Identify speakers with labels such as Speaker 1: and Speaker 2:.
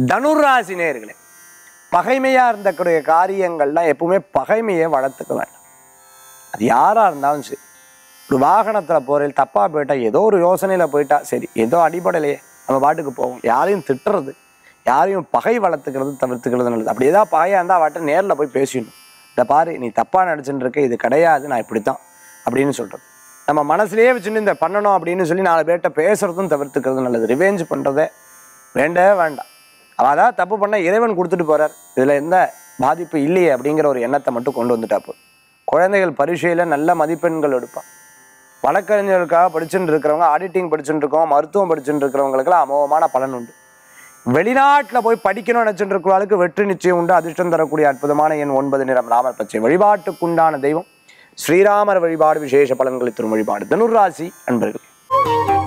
Speaker 1: தனுராசி நேர்களே பகைமையா இருந்தக்கூடிய காரியங்கள்லாம் எப்பவுமே பகைமையை வளர்த்துக்க வேண்டாம் அது யாரா இருந்தாலும் சரி ஒரு வாகனத்துல போறேன் தப்பா போயிட்டா ஏதோ ஒரு யோசனையில போயிட்டா சரி ஏதோ அடிப்படையிலேயே நம்ம பாட்டுக்கு போவோம் யாரையும் திட்டுறது யாரையும் பகை வளர்த்துக்கிறது தவிர்த்துக்கிறது நல்லது அப்படி ஏதாவது பகையா இருந்தா அவட்ட நேர்ல போய் பேசிடணும் இந்த பாரு நீ தப்பா நினைச்சுட்டு இருக்க இது கிடையாது நான் இப்படித்தான் அப்படின்னு சொல்றது நம்ம மனசுலயே வச்சுட்டு இந்த பண்ணணும் அப்படின்னு சொல்லி நாலு பேர்கிட்ட பேசுறதும் தவிர்த்துக்கிறது நல்லது ரிவெஞ்ச் பண்றதே வேண்டவே வேண்டாம் அவ அதான் தப்பு பண்ண இறைவன் கொடுத்துட்டு போறார் இதுல எந்த பாதிப்பு இல்லையே அப்படிங்கிற ஒரு எண்ணத்தை மட்டும் கொண்டு வந்துட்டா போதும் குழந்தைகள் பரீட்சையில நல்ல மதிப்பெண்கள் எடுப்பான் வழக்கறிஞர்களுக்காக படிச்சுட்டு இருக்கிறவங்க ஆடிட்டிங் படிச்சுட்டு இருக்கோம் மருத்துவம் படிச்சுட்டு இருக்கிறவங்களுக்குலாம் அமோகமான பலன் உண்டு வெளிநாட்டில் போய் படிக்கணும்னு நினச்சிட்டு இருக்கிறவங்களுக்கு வெற்றி நிச்சயம் உண்டு அதிர்ஷ்டம் தரக்கூடிய அற்புதமான எண் ஒன்பது நிறம் ராமர் பச்சை வழிபாட்டுக்குண்டான தெய்வம் ஸ்ரீராமர் வழிபாடு விசேஷ பலன்களை தரும் வழிபாடு தனுராசி அன்பர்கள்